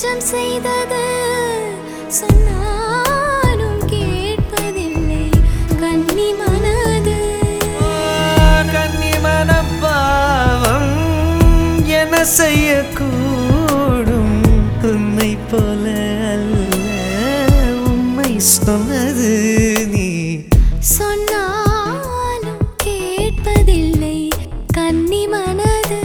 நெஞ்சம் செய்தது சொன்னாலும் கேட்பதில்லை கன்னி மனது கன்னி மனப்பாவம் என செய்யக்கூடும் உன்னை போல அல்ல உண்மை சொன்னது நீ சொன்னாலும் கேட்பதில்லை கன்னி மனது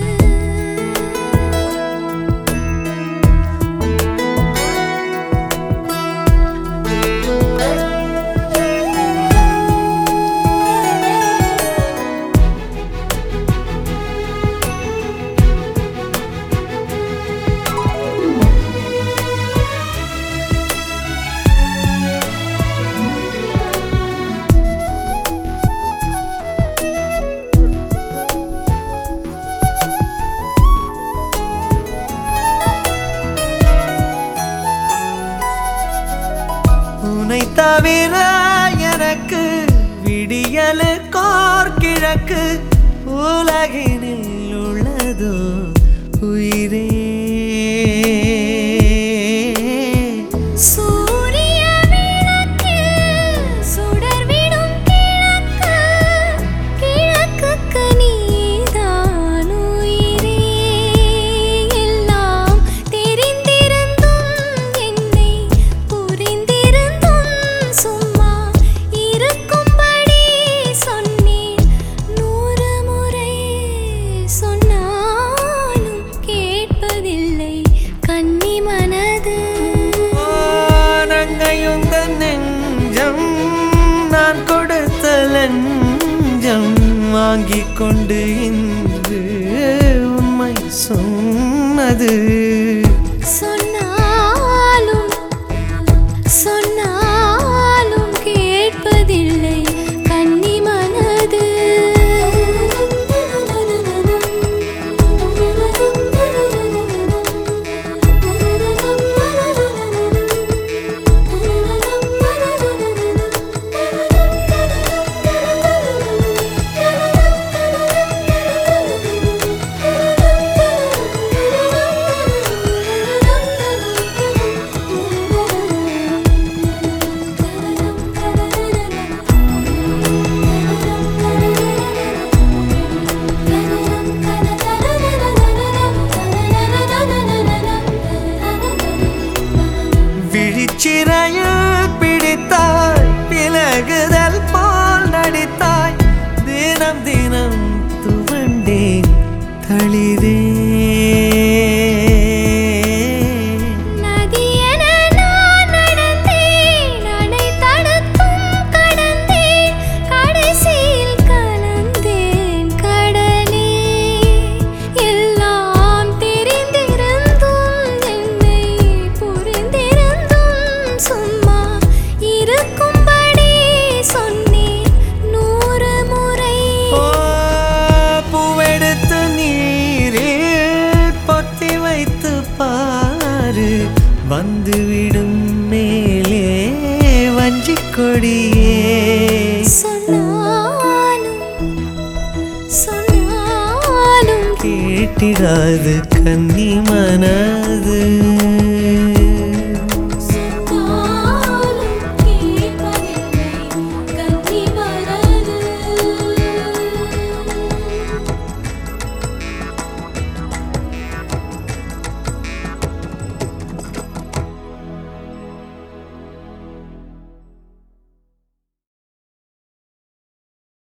உன்னை தவிர எனக்கு விடியலு கோர்கிழக்கு உலகினில் உள்ளதோ உயிரே சூரிய விளக்கில் சுடர்விடும் கிழக்கு கிழக்குக்கு நீதான் உயிரே எல்லாம் தெரிந்திருந்தும் என்னை புரிந்திருந்தும் சும்மா இருக்கும்படி சொன்னேன் நூறு முறை சொன்னாலும் கேட்பதில்லை கன்னி மனது நங்கையுந்த நெஞ்சம் நான் கொடுத்த லஞ்சம் வாங்கிக் கொண்டு இன்று உண்மை சொன்னது சொன்னாலும் சொன்னாலும் கேட்பதில்லை கன்னி மனது விழிச்சிறையில் பிடித்தாய் விலகுதல் போல் நடித்தாய் தினம் தினம் துவண்டேன் தளிரே நதியென நான் நடந்தேன் அணை தடுத்தும் கடந்தேன் கடைசியில் கலந்தேன் கடலே எல்லாம் தெரிந்திருந்தும் என்னை புரிந்திருந்தும் சும்மா இருக்கும்படி சொன்னேன் நூறு முறை ஓ, பூவெடுத்து நீரில் பொத்தி வைத்து பாரு வந்துவிடும் மேலே வஞ்சிக் கொடியே சொன்னாலும் சொன்னாலும் கேட்டிடாது கன்னி மனது